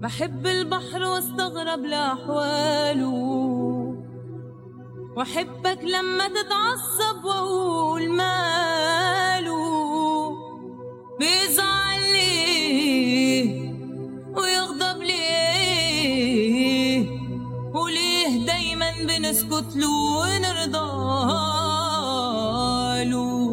بحب البحر واستغرب لأحواله واحبك لما تتعصب واقول ماله بيزعل ليه ويغضب ليه وليه دايما بنسكت له ونرضى له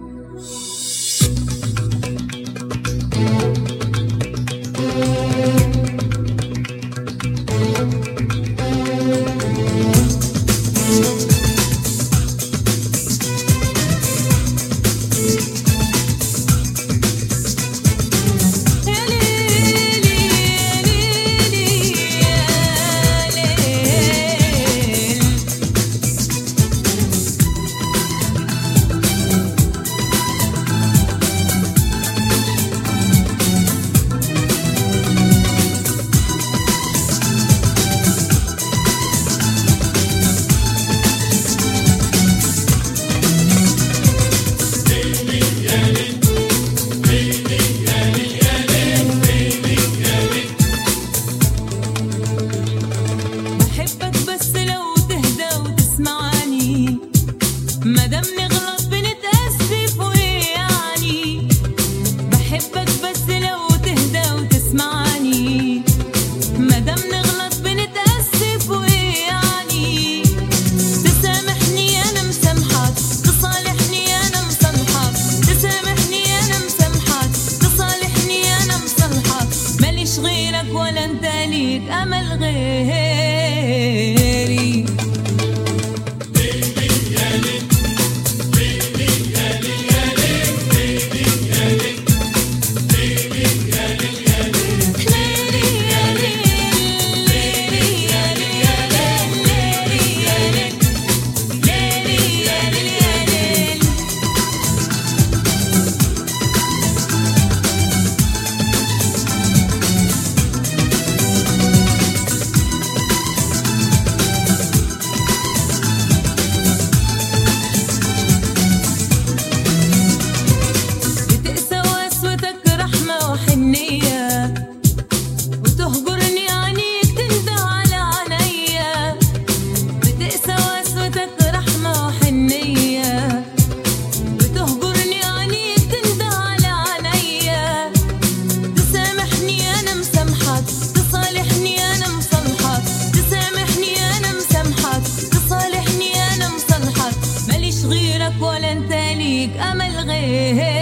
يا ليلي يا ليلي يا ليل بحبك بس لو تهدى وتسمعني مادام نغلط بنتأسف وإيه يعني بحبك بس لو تهدى وتسمعني مادام نغلط بنتأسف وإيه يعني تسامحني أنا مسامحك تصالحني أنا مصالحك تسامحني أنا مسامحك تصالحني أنا مصالحك ماليش غيرك ولا أنت ليك أمل غيري ليلي يا ليل ليلي يا ليل يا ليل ليلي يا ليل ليلي يا ليل يا ليل بتقسى وقسوتك رحمة وحنية وتهجرني عنيك تندى على عينيا بتقسى وقسوتك رحمة وحنية وتهجرني عنيك تندى على عينيا تسامحني أنا مسامحك تصالحني أنا مصالحك تسامحني أنا مسامحك تصالحني أنا مصالحك ماليش غيرك ولا أنت ليك أمل غيري